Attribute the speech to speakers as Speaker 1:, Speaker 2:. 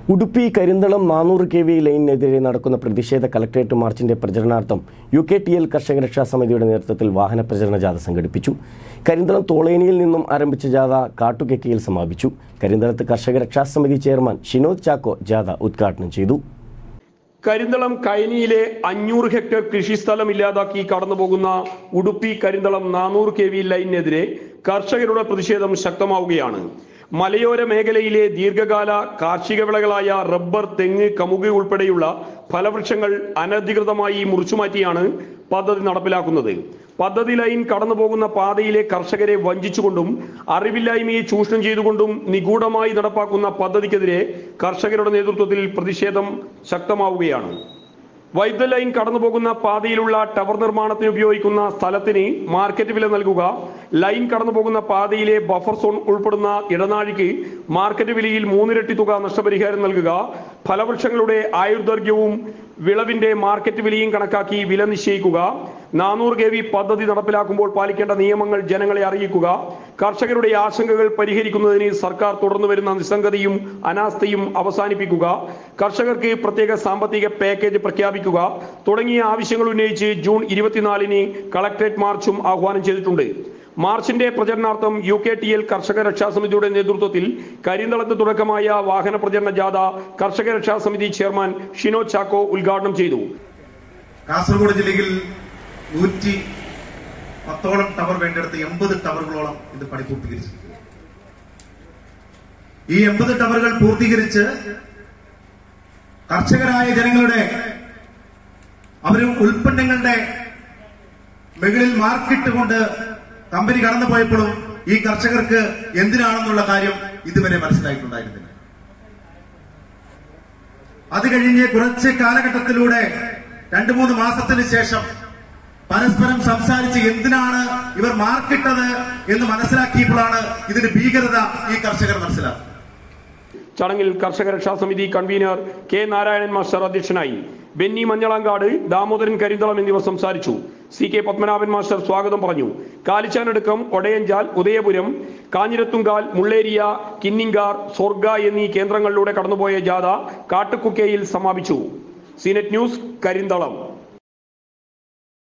Speaker 1: ഉടുപ്പി കരിന്തളം നാനൂറ് K V ലൈനിനെതിരെ നടക്കുന്ന പ്രതിഷേധ കലക്ട്രേറ്റ് മാർച്ചിന്റെ പ്രചരണാർത്ഥം യു കെ ടി എൽ കർഷക രക്ഷാ സമിതിയുടെ നേതൃത്വത്തിൽ വാഹന പ്രചരണ ജാഥ സംഘടിപ്പിച്ചു കരിന്തളം തോളേനിയിൽ നിന്നും ആരംഭിച്ച ജാഥ കാട്ടുകെക്കയിൽ സമാപിച്ചു കരിന്തളത്ത് കർഷക രക്ഷാ സമിതി ചെയർമാൻ ഷിനോദ് ചാക്കോ ജാഥ ഉദ്ഘാടനം ചെയ്തു
Speaker 2: കരിന്തളം കൈനിയിലെ അഞ്ഞൂറ് ഹെക്ടർ കൃഷിസ്ഥലം ഇല്ലാതാക്കി കടന്നുപോകുന്ന ഉടുപ്പി കരിന്തളം നാനൂറ് കെ വി ലൈനിനെതിരെ കർഷകരുടെ പ്രതിഷേധം ശക്തമാവുകയാണ് മലയോര മേഖലയിലെ ദീർഘകാല കാർഷിക വിളകളായ റബ്ബർ തെങ്ങ് കമുക് ഉൾപ്പെടെയുള്ള ഫലവൃക്ഷങ്ങൾ അനധികൃതമായി മുറിച്ചുമാറ്റിയാണ് പദ്ധതി നടപ്പിലാക്കുന്നത് പദ്ധതി ലൈൻ കടന്നുപോകുന്ന പാതയിലെ കർഷകരെ വഞ്ചിച്ചുകൊണ്ടും അറിവില്ലായ്മയെ ചൂഷണം ചെയ്തുകൊണ്ടും നിഗൂഢമായി നടപ്പാക്കുന്ന പദ്ധതിക്കെതിരെ കർഷകരുടെ നേതൃത്വത്തിൽ പ്രതിഷേധം ശക്തമാവുകയാണ് വൈദ്യുത ലൈൻ കടന്നുപോകുന്ന പാതയിലുള്ള ടവർ നിർമ്മാണത്തിന് ഉപയോഗിക്കുന്ന സ്ഥലത്തിന് മാർക്കറ്റ് വില നൽകുക ലൈൻ കടന്നുപോകുന്ന പാതയിലെ ബഫർ സോൺ ഉൾപ്പെടുന്ന ഇടനാഴിക്ക് മാർക്കറ്റ് വിലയിൽ മൂന്നിരട്ടി തുക നഷ്ടപരിഹാരം നൽകുക ഫലവൃക്ഷങ്ങളുടെ ആയുർദൈർഘ്യവും വിളവിന്റെ മാർക്കറ്റ് വിലയും കണക്കാക്കി വില നിശ്ചയിക്കുക നാനൂറ് കെ വി പദ്ധതി നടപ്പിലാക്കുമ്പോൾ പാലിക്കേണ്ട നിയമങ്ങൾ ജനങ്ങളെ അറിയിക്കുക കർഷകരുടെ ആശങ്കകൾ പരിഹരിക്കുന്നതിന് സർക്കാർ തുടർന്നു വരുന്ന നിസ്സംഗതയും അനാസ്ഥയും അവസാനിപ്പിക്കുക കർഷകർക്ക് പ്രത്യേക സാമ്പത്തിക പാക്കേജ് പ്രഖ്യാപിക്കുക തുടങ്ങിയ ആവശ്യങ്ങൾ ഉന്നയിച്ച് ജൂൺ ഇരുപത്തിനാലിന് കളക്ടറേറ്റ് മാർച്ചും ആഹ്വാനം ചെയ്തിട്ടുണ്ട് മാർച്ചിന്റെ പ്രചരണാർത്ഥം യു കെ ടി എൽ കർഷക രക്ഷാ സമിതിയുടെ നേതൃത്വത്തിൽ കരിന്തളത്ത് തുടക്കമായ വാഹന പ്രചരണ ജാഥ കർഷക രക്ഷാ സമിതി ചെയർമാൻ ഷിനോ ചാക്കോ ഉദ്ഘാടനം ചെയ്തു
Speaker 3: കാസർഗോഡ് ജില്ലയിൽ നൂറ്റി പത്തോളം ടവർ വേണ്ടിടത്ത് എൺപത് ടവറുകളോളം ഇത് പണി പൂർത്തീകരിച്ചിരിക്കുന്നു ഈ എൺപത് ടവറുകൾ പൂർത്തീകരിച്ച് കർഷകരായ ജനങ്ങളുടെ അവരും ഉൽപ്പന്നങ്ങളുടെ മുകളിൽ മാർക്കിട്ട് കൊണ്ട് കമ്പനി കടന്നു പോയപ്പോഴും ഈ കർഷകർക്ക് എന്തിനാണെന്നുള്ള കാര്യം ഇതുവരെ മനസ്സിലായിട്ടുണ്ടായിരുന്നില്ല അത് കഴിഞ്ഞ് കുറച്ച് കാലഘട്ടത്തിലൂടെ രണ്ടു മൂന്ന് മാസത്തിന് ശേഷം പരസ്പരം സംസാരിച്ച് എന്തിനാണ് ഇവർ മാർക്കിട്ടത് എന്ന് മനസ്സിലാക്കിയപ്പോഴാണ് ഇതിന്റെ ഭീകരത ഈ കർഷകർ മനസ്സിലാക്കുന്നത്
Speaker 2: ചടങ്ങിൽ കർഷക രക്ഷാ സമിതി കൺവീനർ കെ നാരായണൻ മാസ്റ്റർ അധ്യക്ഷനായി ബെന്നി മഞ്ഞളാങ്കാട് ദാമോദരൻ കരിന്തളം എന്നിവർ സംസാരിച്ചു സി കെ പത്മനാഭൻ മാസ്റ്റർ സ്വാഗതം പറഞ്ഞു കാലിച്ചാനടുക്കം ഒടയഞ്ചാൽ ഉദയപുരം കാഞ്ഞിരത്തുങ്കാൽ മുള്ളേരിയ കിന്നിങ്കാർ സ്വർഗ എന്നീ കേന്ദ്രങ്ങളിലൂടെ കടന്നുപോയ ജാഥ കാട്ടുകുക്കയിൽ സമാപിച്ചു സീനറ്റ് ന്യൂസ് കരിന്തളം